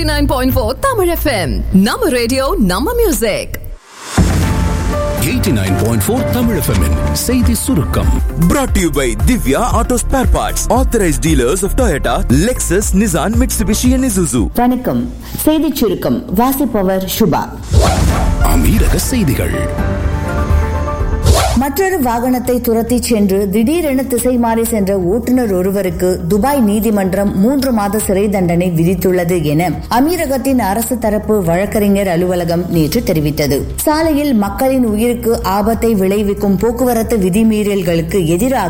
89.4 Tamil FM. நம்ம radio நம்ம music 89.4 Tamil FM -இன் செய்தி சுருக்கம் Brought to you by Divya Auto Spare Parts, authorized dealers of Toyota, Lexus, Nissan, Mitsubishi, and Isuzu. வணக்கம் செய்திச் சுருக்கம் வாசிப்பவர் சுபா அமீரக செய்திகள் மற்றொரு வாகனத்தை துரத்தி சென்று திடீரென திசை மாறி சென்ற ஓட்டுநர் ஒருவருக்கு துபாய் நீதிமன்றம் மூன்று மாத சிறை தண்டனை விதித்துள்ளது என அமீரகத்தின் அரசு தரப்பு வழக்கறிஞர் அலுவலகம் நேற்று தெரிவித்தது சாலையில் மக்களின் உயிருக்கு ஆபத்தை விளைவிக்கும் போக்குவரத்து விதிமீறல்களுக்கு எதிராக